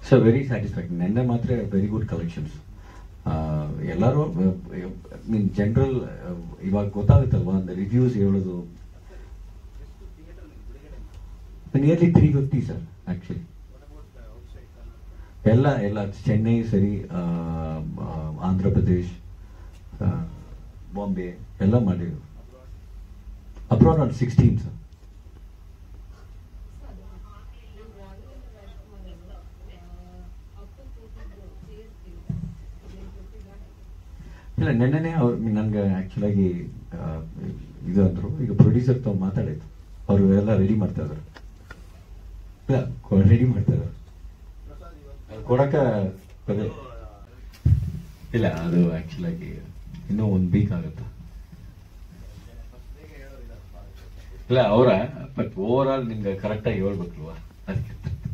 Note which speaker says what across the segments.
Speaker 1: so very satisfied ನೆನ್ನೆ ಮಾತ್ರ very good collections ಎಲ್ಲರೂ ಮೀನ್ ಜನರಲ್ ಇವಾಗ ಗೊತ್ತಾಗುತ್ತಲ್ವಾ ಒಂದು ರಿವ್ಯೂಸ್ ಹೇಳೋದು nearly three fifty sir actually ಎಲ್ಲ ಎಲ್ಲ ಚೆನ್ನೈ ಸರಿ ಆ, ಆ, ಆಂಧ್ರ ಪ್ರದೇಶ್ ಆ, ಬಾಂಬೆ ಎಲ್ಲ ಮಾಡಿದ್ರು ಅಬ್ರಾಡ್ ಒಂದು ಸಿಕ್ಸ್ಟೀನ್ ಸರ್ ಇಲ್ಲ ನೆನ್ನೆನೆ ಅವ್ರು ನನಗೆ ಆಕ್ಚುಲಾಗಿ ಇದು ಅಂದ್ರು ಈಗ ಪ್ರೊಡ್ಯೂಸರ್ ತಾವು ಮಾತಾಡಿದ್ದು ಅವರು ಎಲ್ಲ ರೆಡಿ ಮಾಡ್ತಾ ಇದಾರೆ ಇಲ್ಲ ರೆಡಿ ಮಾಡ್ತಾ ಇದಾರೆ ಅದು ಕೊಡಕ ಅದೇ ಇಲ್ಲ ಅದು ಆಕ್ಚುಲಾಗಿ ಇನ್ನೂ ಒಂದು ವೀಕ್ ಆಗುತ್ತೆ ಇಲ್ಲ ಅವರ ಬಟ್ ಓವರ್ ಆಲ್ ನಿಮ್ಗೆ ಕರೆಕ್ಟಾಗಿ ಹೇಳ್ಬೇಕಲ್ವಾ ಅದಕ್ಕೆ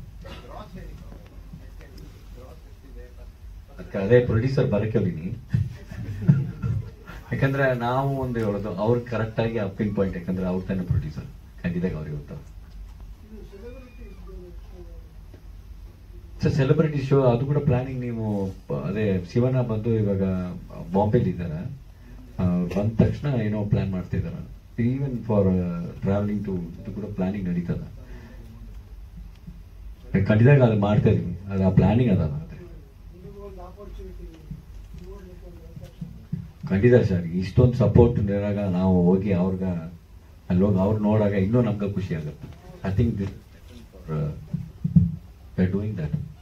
Speaker 1: ಅದಕ್ಕೆ ಅದೇ ಪ್ರೊಡ್ಯೂಸರ್ ಬರಕ್ಕೆ ಹೋಗಿನಿ ಯಾಕಂದ್ರೆ ನಾವು ಒಂದು ಹೇಳೋದು ಅವ್ರು ಕರೆಕ್ಟ್ ಆಗಿ ಪಿನ್ ಪಾಯಿಂಟ್ ಯಾಕಂದ್ರೆ ಅವ್ರ ತಾನೇ ಪ್ರೊಡ್ಯೂಸರ್ ಖಂಡಿತ ಅವ್ರಿಗೆ ಗೊತ್ತಾವ ಸರ್ ಸೆಲೆಬ್ರಿಟಿ ಶೋ ಅದು ಕೂಡ ಪ್ಲಾನಿಂಗ್ ನೀವು ಪ- ಅದೇ ಶಿವನ ಬಂದು ಇವಾಗ ಬಾಂಬೆಲಿ ಇದ್ದಾರೆ ಬಂದ ತಕ್ಷಣ ಏನೋ ಪ್ಲಾನ್ ಮಾಡ್ತಿದ್ದಾರೆ ಈವನ್ ಫಾರ್ ಟ್ರಾವೆಲಿಂಗ್ ಟು ಇದು ಕೂಡ ಪ್ಲಾನಿಂಗ್ ನಡೀತದ ಖಂಡಿತ ಅದು ಮಾಡ್ತಾ ಇದೀವಿ ಅದು ಆ ಪ್ಲಾನಿಂಗ್ ಅದ ಅದೇ ಖಂಡಿತ ಸರ್ ಇಷ್ಟೊಂದು ಸಪೋರ್ಟ್ ಇರಾಗ ನಾವು ಹೋಗಿ ಅವ್ರಿಗೆ ಅಲ್ಲಿ ಹೋಗಿ ಅವ್ರು ನೋಡಾಗ ಇನ್ನೂ ನಮ್ಗೆ ಖುಷಿ ಆಗುತ್ತೆ ಐ ಥಿಂಕ್ ಡೂಯಿಂಗ್ ದಟ್